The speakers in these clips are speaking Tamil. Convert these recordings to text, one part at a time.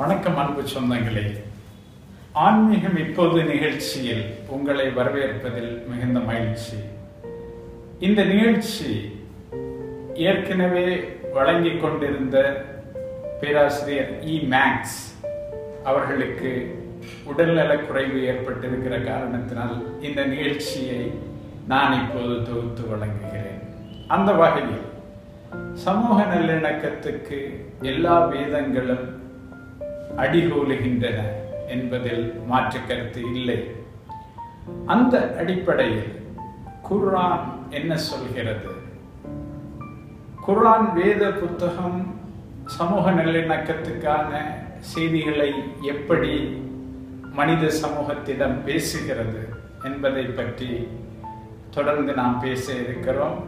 வணக்கம் அன்பு சொந்தங்களே ஆன்மீகம் இப்போது நிகழ்ச்சியில் உங்களை வரவேற்பதில் மிகுந்த மகிழ்ச்சி இந்த நிகழ்ச்சி ஏற்கனவே வழங்கிக் கொண்டிருந்த பேராசிரியர் இ மேக்ஸ் அவர்களுக்கு உடல்நலக் குறைவு ஏற்பட்டிருக்கிற காரணத்தினால் இந்த நிகழ்ச்சியை நான் இப்போது தொகுத்து வழங்குகிறேன் அந்த வகையில் சமூக நல்லிணக்கத்துக்கு எல்லா வேதங்களும் அடிகோலுகின்றன என்பதில் மாற்று கருத்து இல்லை அந்த அடிப்படையில் குர்ஆன் என்ன சொல்கிறது குர்ஆன் வேத புத்தகம் சமூக நல்லிணக்கத்துக்கான செய்திகளை எப்படி மனித சமூகத்திடம் பேசுகிறது என்பதை பற்றி தொடர்ந்து நாம் பேச இருக்கிறோம்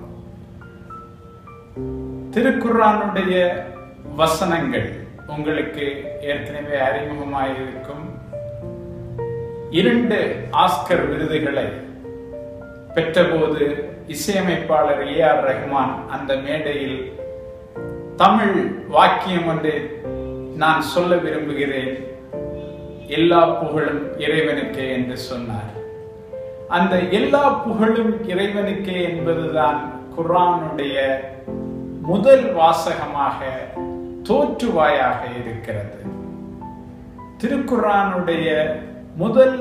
திருக்குர்ஆனுடைய வசனங்கள் உங்களுக்கு ஏற்கனவே அறிமுகமாயிருக்கும் இரண்டு ஆஸ்கர் விருதுகளை பெற்றபோது இசையமைப்பாளர் ஏ ஆர் ரஹ்மான் அந்த மேடையில் தமிழ் வாக்கியம் ஒன்று நான் சொல்ல விரும்புகிறேன் எல்லா புகழும் இறைவனுக்கே என்று சொன்னார் அந்த எல்லா புகழும் இறைவனுக்கே என்பதுதான் குர்ஆனுடைய முதல் வாசகமாக தோற்றுவாயாக இருக்கிறது திருக்குர்ஆனுடைய முதல்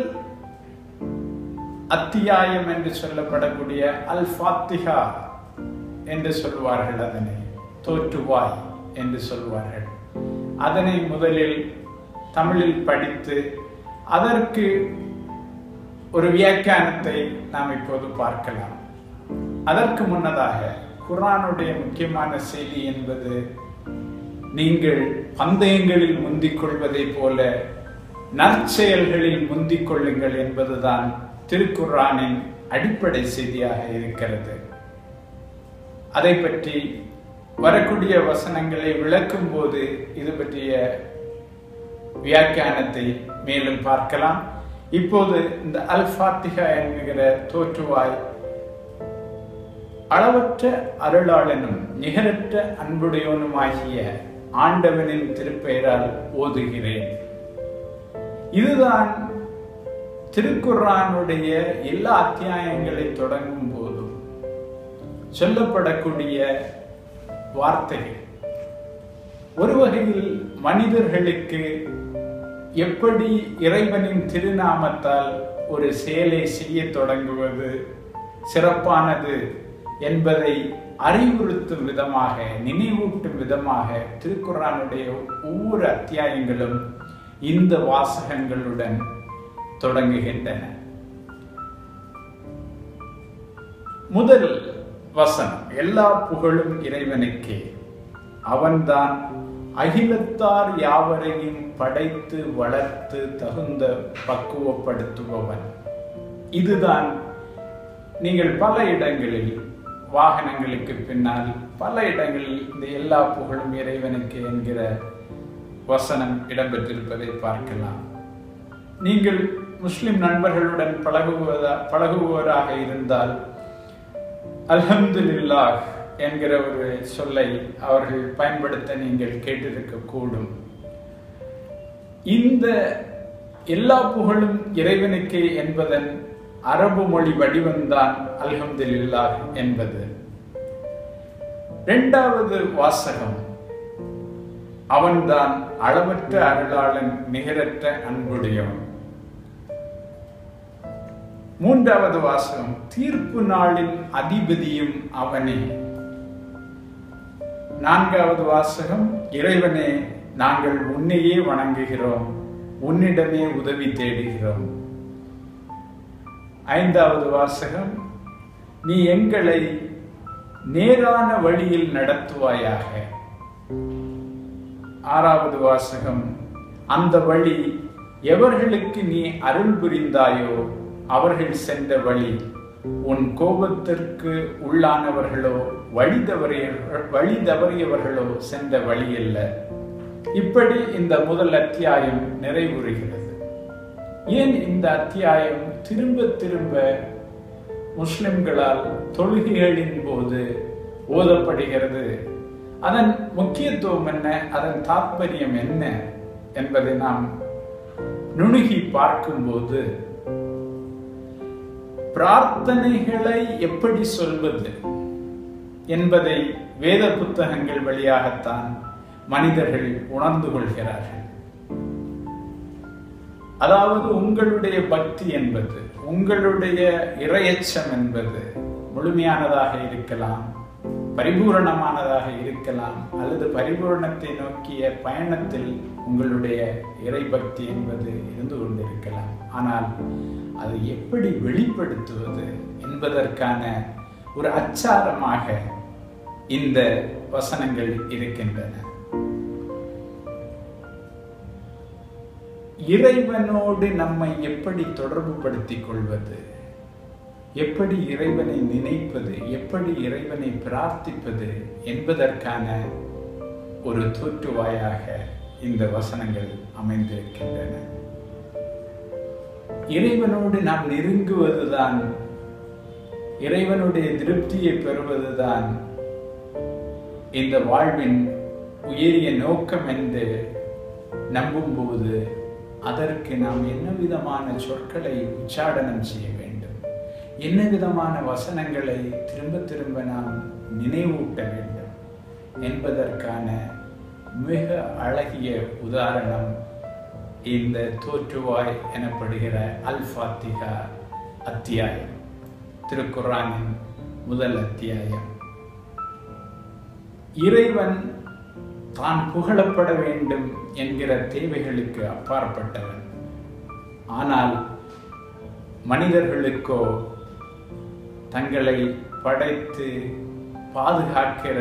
அத்தியாயம் என்று சொல்லப்படக்கூடிய அல் ஃபாத்திகா என்று சொல்வார்கள் அதனை தோற்றுவாய் என்று சொல்வார்கள் அதனை முதலில் தமிழில் படித்து அதற்கு ஒரு வியாக்கியானத்தை நாம் இப்போது பார்க்கலாம் அதற்கு முன்னதாக குரானுடைய முக்கியமான செய்தி என்பது நீங்கள் பந்தயங்களில் முந்திக் கொள்வதை போல நற்செயல்களில் முந்திக் கொள்ளுங்கள் என்பதுதான் திருக்குர்ஆனின் அடிப்படை செய்தியாக இருக்கிறது அதை பற்றி வரக்கூடிய வசனங்களை விளக்கும் போது இது பற்றிய வியாக்கியானத்தை மேலும் பார்க்கலாம் இப்போது இந்த அல் ஃபாத்திகா என்கிற தோற்றுவாய் அளவற்ற அருளாளனும் நிகரற்ற அன்புடையவனுமாகிய ஆண்டவனின் திருப்பெயரால் ஓதுகிறேன் இதுதான் திருக்குர்ஆனுடைய எல்லா அத்தியாயங்களை தொடங்கும் போதும் சொல்லப்படக்கூடிய வார்த்தைகள் ஒரு வகையில் மனிதர்களுக்கு எப்படி இறைவனின் திருநாமத்தால் ஒரு செயலை செய்ய தொடங்குவது சிறப்பானது என்பதை அறிவுறுத்தும் விதமாக நினைவூட்டும் விதமாக திருக்குறானுடைய ஒவ்வொரு அத்தியாயங்களும் இந்த வாசகங்களுடன் தொடங்குகின்றன முதல் வசனம் எல்லா புகழும் இறைவனுக்கே அவன்தான் அகிலத்தார் யாவரையும் படைத்து வளர்த்து தகுந்த பக்குவப்படுத்துபவன் இதுதான் நீங்கள் பல இடங்களில் வாகனங்களுக்கு பின்னால் பல இடங்களில் இந்த எல்லா புகழும் இறைவனுக்கு என்கிற வசனம் இடம்பெற்றிருப்பதை பார்க்கலாம் நீங்கள் முஸ்லிம் நண்பர்களுடன் பழகுவதா பழகுவோராக இருந்தால் அல்ஹம்துலில்லாஹ் என்கிற ஒரு சொல்லை அவர்கள் பயன்படுத்த நீங்கள் கேட்டிருக்க கூடும் இந்த எல்லா புகழும் இறைவனுக்கே என்பதன் அரபு மொழி வடிவம்தான் அல்ஹம்துலில்லாஹ் என்பது இரண்டாவது வாசகம் அவன்தான் அளவற்ற அருளாளன் நிகரற்ற அன்புடையவன் மூன்றாவது வாசகம் தீர்ப்பு நாளின் அதிபதியும் அவனே நான்காவது வாசகம் இறைவனே நாங்கள் உன்னையே வணங்குகிறோம் உன்னிடமே உதவி தேடுகிறோம் ஐந்தாவது வாசகம் நீ எங்களை நேரான வழியில் நடத்துவாயாக ஆறாவது வாசகம் அந்த வழி எவர்களுக்கு நீ அருள் புரிந்தாயோ அவர்கள் சென்ற வழி உன் கோபத்திற்கு உள்ளானவர்களோ வழி தவறிய வழி தவறியவர்களோ சென்ற வழி அல்ல இப்படி இந்த முதல் அத்தியாயம் நிறைவுறுகிறது ஏன் இந்த அத்தியாயம் திரும்ப திரும்ப முஸ்லிம்களால் தொழுகைகளின் போது ஓதப்படுகிறது அதன் முக்கியத்துவம் என்ன அதன் தாற்பயம் என்ன என்பதை நாம் நுணுகி பார்க்கும்போது பிரார்த்தனைகளை எப்படி சொல்வது என்பதை வேத புத்தகங்கள் வழியாகத்தான் மனிதர்கள் உணர்ந்து கொள்கிறார்கள் அதாவது உங்களுடைய பக்தி என்பது உங்களுடைய இரையச்சம் என்பது முழுமையானதாக இருக்கலாம் பரிபூரணமானதாக இருக்கலாம் அல்லது பரிபூரணத்தை நோக்கிய பயணத்தில் உங்களுடைய இறைபக்தி என்பது இருந்து கொண்டிருக்கலாம் ஆனால் அதை எப்படி வெளிப்படுத்துவது என்பதற்கான ஒரு அச்சாரமாக இந்த வசனங்கள் இருக்கின்றன இறைவனோடு நம்மை எப்படி தொடர்பு படுத்திக் கொள்வது எப்படி இறைவனை நினைப்பது எப்படி இறைவனை பிரார்த்திப்பது என்பதற்கான ஒரு தோற்றுவாயாக இந்த வசனங்கள் அமைந்திருக்கின்றன இறைவனோடு நாம் நெருங்குவதுதான் இறைவனுடைய திருப்தியை பெறுவதுதான் இந்த வாழ்வின் உயரிய நோக்கம் என்று நம்பும்போது அதற்கு நாம் என்ன விதமான சொற்களை உச்சாடனம் செய்ய வேண்டும் என்ன விதமான வசனங்களை திரும்ப திரும்ப நாம் நினைவூட்ட வேண்டும் என்பதற்கான மிக அழகிய உதாரணம் இந்த தோற்றுவாய் எனப்படுகிற அல்ஃபாத்திகா அத்தியாயம் திருக்குறானின் முதல் அத்தியாயம் இறைவன் தான் புகழப்பட வேண்டும் என்கிற தேவைகளுக்கு அப்பாற்பட்டவன் ஆனால் மனிதர்களுக்கோ தங்களை படைத்து பாதுகாக்கிற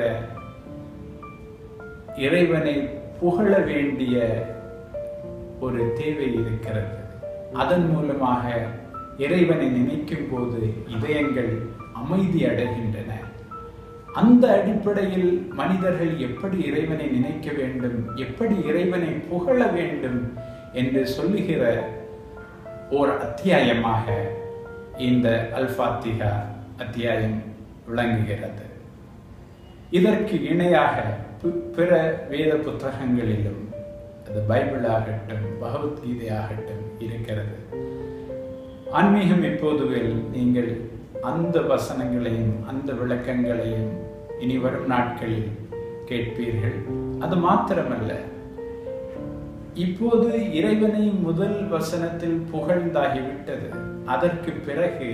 இறைவனை புகழ வேண்டிய ஒரு தேவை இருக்கிறது அதன் மூலமாக இறைவனை நினைக்கும் போது இதயங்கள் அமைதி அடைகின்றன அந்த அடிப்படையில் மனிதர்கள் எப்படி இறைவனை நினைக்க வேண்டும் எப்படி இறைவனை புகழ வேண்டும் என்று சொல்லுகிற ஓர் அத்தியாயமாக இந்த அல்பாத்திகா அத்தியாயம் விளங்குகிறது இதற்கு இணையாக பிற வேத புத்தகங்களிலும் அது பைபிள் ஆகட்டும் பகவத்கீதை ஆகட்டும் இருக்கிறது ஆன்மீகம் இப்போதுவில் நீங்கள் அந்த வசனங்களையும் அந்த விளக்கங்களையும் இனி வரும் நாட்களில் கேட்பீர்கள் அது மாத்திரமல்ல இப்போது இறைவனை முதல் வசனத்தில் புகழ்ந்தாகிவிட்டது அதற்கு பிறகு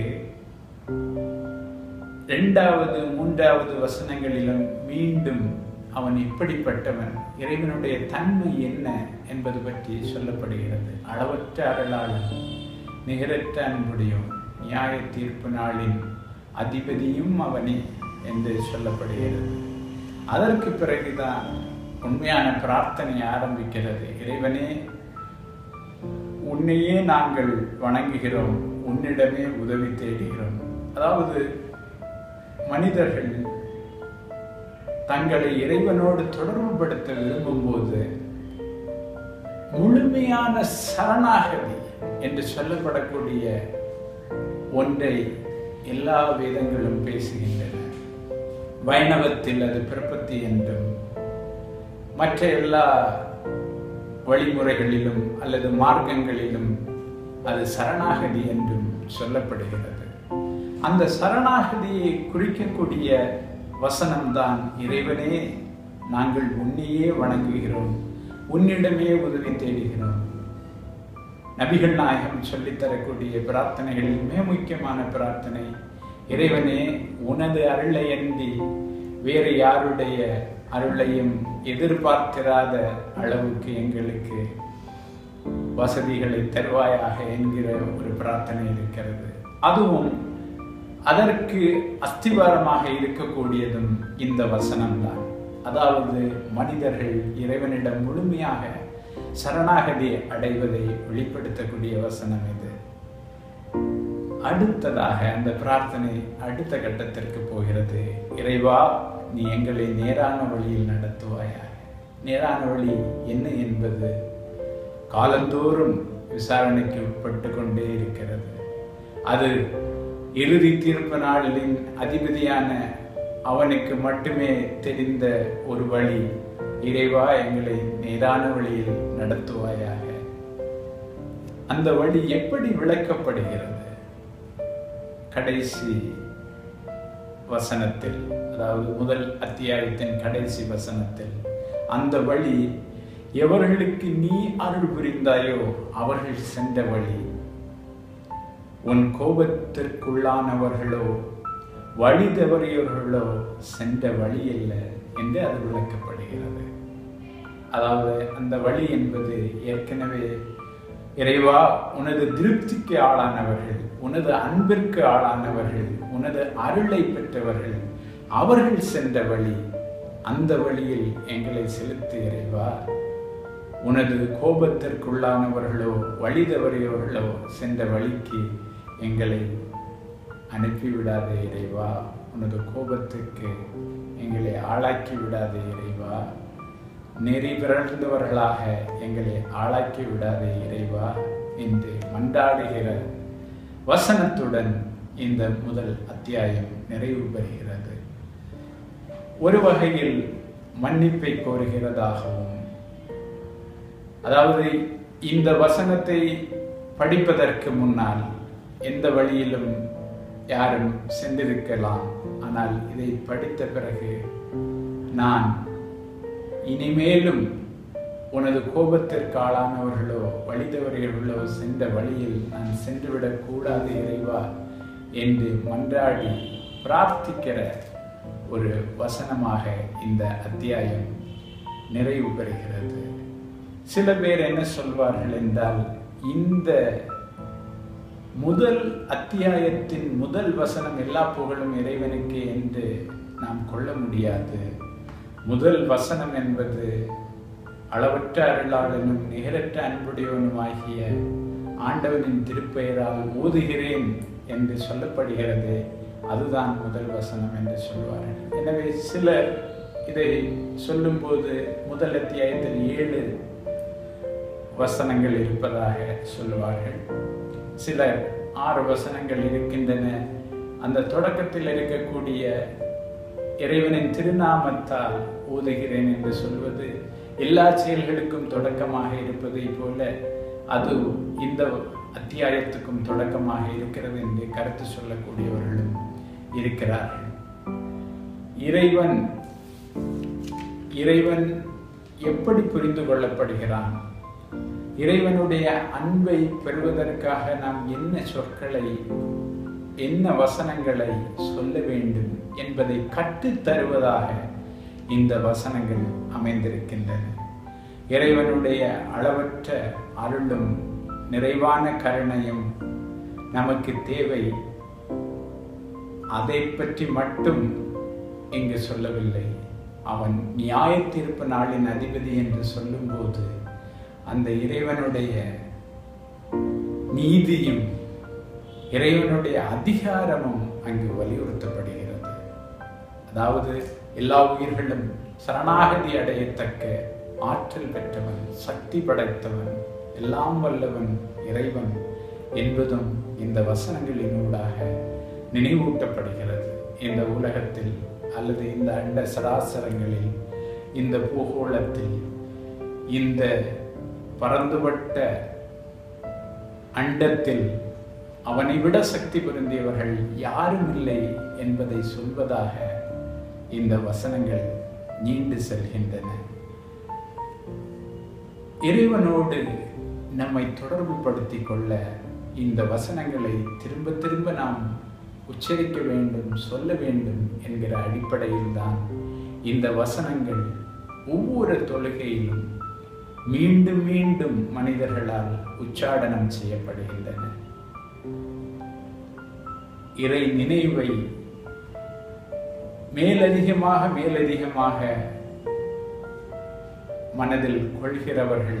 இரண்டாவது மூன்றாவது வசனங்களிலும் மீண்டும் அவன் இப்படிப்பட்டவன் இறைவனுடைய தன்மை என்ன என்பது பற்றி சொல்லப்படுகிறது அளவற்ற அருளாளன் நிகரற்ற அன்புடையும் நியாய தீர்ப்பு நாளின் அதிபதியும் அவனே என்று சொல்லப்படுகிறது அதற்கு பிறகுதான் உண்மையான பிரார்த்தனை ஆரம்பிக்கிறது இறைவனே உன்னையே நாங்கள் வணங்குகிறோம் உன்னிடமே உதவி தேடுகிறோம் அதாவது மனிதர்கள் தங்களை இறைவனோடு தொடர்புபடுத்த விரும்பும்போது முழுமையான சரணாகதி என்று சொல்லப்படக்கூடிய ஒன்றை எல்லா வேதங்களும் பேசுகின்றன வைணவத்தில் அது பிறப்பத்தி என்றும் மற்ற எல்லா வழிமுறைகளிலும் அல்லது மார்க்கங்களிலும் அது சரணாகதி என்றும் சொல்லப்படுகிறது அந்த சரணாகதியை குறிக்கக்கூடிய வசனம்தான் இறைவனே நாங்கள் உன்னையே வணங்குகிறோம் உன்னிடமே உதவி தேடுகிறோம் நபிகள் நாயகம் சொல்லித்தரக்கூடிய பிரார்த்தனைகளில் மிக முக்கியமான பிரார்த்தனை இறைவனே உனது அருளை அன்றி வேறு யாருடைய அருளையும் எதிர்பார்த்திராத அளவுக்கு எங்களுக்கு வசதிகளை தருவாயாக என்கிற ஒரு பிரார்த்தனை இருக்கிறது அதுவும் அதற்கு அஸ்திவாரமாக இருக்கக்கூடியதும் இந்த வசனம்தான் அதாவது மனிதர்கள் இறைவனிடம் முழுமையாக சரணாகதி அடைவதை வெளிப்படுத்தக்கூடிய வசனம் இது அடுத்ததாக அந்த பிரார்த்தனை அடுத்த கட்டத்திற்கு போகிறது இறைவா நீ எங்களை நேரான வழியில் நடத்துவாயாக நேரான வழி என்ன என்பது காலந்தோறும் விசாரணைக்கு உட்பட்டு கொண்டே இருக்கிறது அது இறுதி தீர்ப்பு நாளின் அதிபதியான அவனுக்கு மட்டுமே தெரிந்த ஒரு வழி இறைவா எங்களை நேரான வழியில் நடத்துவாயாக அந்த வழி எப்படி விளக்கப்படுகிறது கடைசி வசனத்தில் அதாவது முதல் அத்தியாயத்தின் கடைசி வசனத்தில் அந்த வழி எவர்களுக்கு நீ அருள் புரிந்தாயோ அவர்கள் சென்ற வழி உன் கோபத்திற்குள்ளானவர்களோ வழி தவறியவர்களோ சென்ற வழி அல்ல என்று அது விளக்கப்படுகிறது அதாவது அந்த வழி என்பது ஏற்கனவே இறைவா உனது திருப்திக்கு ஆளானவர்கள் உனது அன்பிற்கு ஆளானவர்கள் உனது அருளை பெற்றவர்கள் அவர்கள் சென்ற வழி அந்த வழியில் எங்களை செலுத்து இறைவா உனது கோபத்திற்குள்ளானவர்களோ வழி தவறியவர்களோ சென்ற வழிக்கு எங்களை அனுப்பிவிடாதே இறைவா உனது கோபத்துக்கு எங்களை ஆளாக்கி விடாதே இறைவா நெறி பிறந்தவர்களாக எங்களை ஆளாக்கி விடாதே இறைவா என்று மன்றாடுகிற வசனத்துடன் இந்த முதல் அத்தியாயம் நிறைவு பெறுகிறது ஒரு வகையில் மன்னிப்பை கோருகிறதாகவும் அதாவது இந்த வசனத்தை படிப்பதற்கு முன்னால் எந்த வழியிலும் யாரும் சென்றிருக்கலாம் ஆனால் இதை படித்த பிறகு நான் இனிமேலும் உனது கோபத்திற்கு ஆளானவர்களோ வழிதவர்களோ சென்ற வழியில் நான் சென்றுவிடக் கூடாது இறைவா என்று மன்றாடி பிரார்த்திக்கிற ஒரு வசனமாக இந்த அத்தியாயம் நிறைவு பெறுகிறது சில பேர் என்ன சொல்வார்கள் என்றால் இந்த முதல் அத்தியாயத்தின் முதல் வசனம் எல்லா புகழும் இறைவனுக்கு என்று நாம் கொள்ள முடியாது முதல் வசனம் என்பது அளவற்ற அருளாளனும் நிகரற்ற அன்புடையவனுமாகிய ஆண்டவனின் திருப்பெயரால் ஓதுகிறேன் என்று சொல்லப்படுகிறது அதுதான் முதல் வசனம் என்று சொல்வார்கள் எனவே சிலர் இதை சொல்லும்போது முதல் அத்தியாயத்தில் ஏழு வசனங்கள் இருப்பதாக சொல்லுவார்கள் சிலர் ஆறு வசனங்கள் இருக்கின்றன அந்த தொடக்கத்தில் இருக்கக்கூடிய இறைவனின் திருநாமத்தால் ஊதுகிறேன் என்று சொல்வது எல்லா செயல்களுக்கும் தொடக்கமாக இருப்பதை போல அது இந்த அத்தியாயத்துக்கும் தொடக்கமாக இருக்கிறது என்று கருத்து சொல்லக்கூடியவர்களும் இருக்கிறார்கள் இறைவன் இறைவன் எப்படி புரிந்து கொள்ளப்படுகிறான் இறைவனுடைய அன்பை பெறுவதற்காக நாம் என்ன சொற்களை என்ன வசனங்களை சொல்ல வேண்டும் என்பதை கற்றுத் தருவதாக இந்த வசனங்கள் அமைந்திருக்கின்றன இறைவனுடைய அளவற்ற அருளும் நிறைவான கருணையும் நமக்கு தேவை அதை பற்றி மட்டும் இங்கு சொல்லவில்லை அவன் நியாய தீர்ப்பு நாளின் அதிபதி என்று சொல்லும்போது அந்த இறைவனுடைய நீதியும் இறைவனுடைய அதிகாரமும் அங்கு வலியுறுத்தப்படுகிறது அதாவது எல்லா உயிர்களும் சரணாகதி அடையத்தக்க ஆற்றல் பெற்றவன் சக்தி படைத்தவன் எல்லாம் வல்லவன் இறைவன் என்பதும் இந்த வசனங்களினூடாக நினைவூட்டப்படுகிறது இந்த உலகத்தில் அல்லது இந்த அண்ட சராசரங்களில் இந்த பூகோளத்தில் இந்த பறந்துபட்ட அண்டத்தில் அவனை விட சக்தி பொருந்தியவர்கள் யாரும் இல்லை என்பதை சொல்வதாக இந்த வசனங்கள் நீண்டு செல்கின்றன இறைவனோடு நம்மை தொடர்பு படுத்திக் கொள்ள இந்த வசனங்களை திரும்ப திரும்ப நாம் உச்சரிக்க வேண்டும் சொல்ல வேண்டும் என்கிற அடிப்படையில் தான் இந்த வசனங்கள் ஒவ்வொரு தொழுகையிலும் மீண்டும் மீண்டும் மனிதர்களால் உச்சாடனம் செய்யப்படுகின்றன இறை நினைவை மேலதிகமாக மேலதிகமாக மனதில் கொள்கிறவர்கள்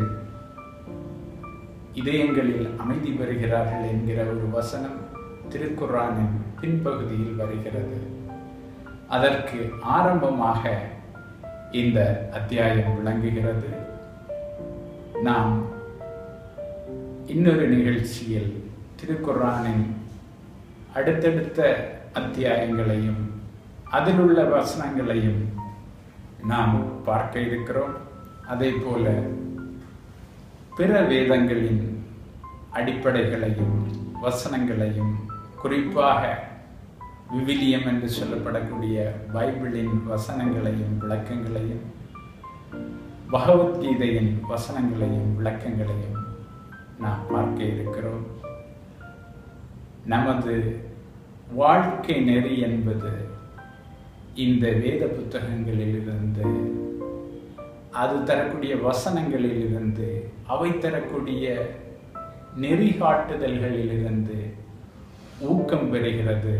இதயங்களில் அமைதி பெறுகிறார்கள் என்கிற ஒரு வசனம் திருக்குறானின் பின்பகுதியில் வருகிறது அதற்கு ஆரம்பமாக இந்த அத்தியாயம் விளங்குகிறது நாம் இன்னொரு நிகழ்ச்சியில் திருக்குறானின் அடுத்தடுத்த அத்தியாயங்களையும் அதிலுள்ள வசனங்களையும் நாம் பார்க்க இருக்கிறோம் அதே போல பிற வேதங்களின் அடிப்படைகளையும் வசனங்களையும் குறிப்பாக விவிலியம் என்று சொல்லப்படக்கூடிய பைபிளின் வசனங்களையும் விளக்கங்களையும் பகவத்கீதையின் வசனங்களையும் விளக்கங்களையும் நாம் பார்க்க இருக்கிறோம் நமது வாழ்க்கை நெறி என்பது இந்த வேத புத்தகங்களிலிருந்து அது தரக்கூடிய வசனங்களிலிருந்து அவை தரக்கூடிய நெறிகாட்டுதல்களிலிருந்து ஊக்கம் பெறுகிறது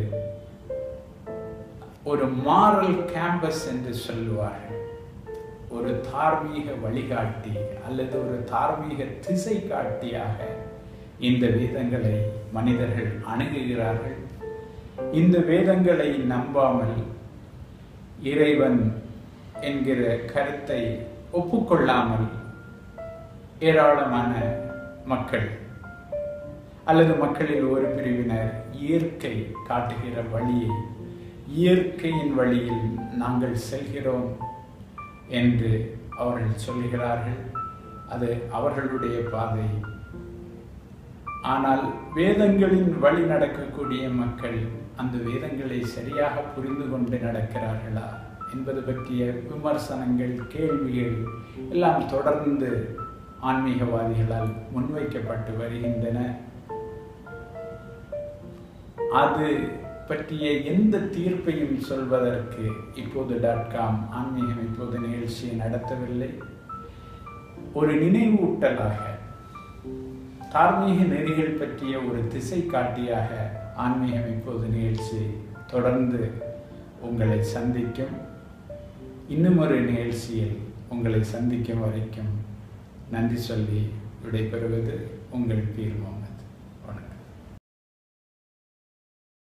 ஒரு மாரல் கேம்பஸ் என்று சொல்லுவார்கள் ஒரு தார்மீக வழிகாட்டி அல்லது ஒரு தார்மீக திசை காட்டியாக இந்த வேதங்களை மனிதர்கள் அணுகுகிறார்கள் இந்த வேதங்களை நம்பாமல் இறைவன் என்கிற கருத்தை ஒப்புக்கொள்ளாமல் ஏராளமான மக்கள் அல்லது மக்களில் ஒரு பிரிவினர் இயற்கை காட்டுகிற வழியை இயற்கையின் வழியில் நாங்கள் செல்கிறோம் என்று அவர்கள் சொல்கிறார்கள் அது அவர்களுடைய பாதை ஆனால் வேதங்களின் வழி நடக்கக்கூடிய மக்கள் அந்த வேதங்களை சரியாக புரிந்து கொண்டு நடக்கிறார்களா என்பது பற்றிய விமர்சனங்கள் கேள்விகள் எல்லாம் தொடர்ந்து ஆன்மீகவாதிகளால் முன்வைக்கப்பட்டு வருகின்றன அது பற்றிய எந்த தீர்ப்பையும் சொல்வதற்கு இப்போது டாட் காம் ஆன்மீகம் இப்போது நிகழ்ச்சியை நடத்தவில்லை ஒரு நினைவூட்டலாக தார்மீக நெறிகள் பற்றிய ஒரு திசை காட்டியாக ஆன்மீகம் இப்போது நிகழ்ச்சி தொடர்ந்து உங்களை சந்திக்கும் இன்னும் ஒரு நிகழ்ச்சியில் உங்களை சந்திக்கும் வரைக்கும் நன்றி சொல்லி விடைபெறுவது உங்கள் பீர் முகமது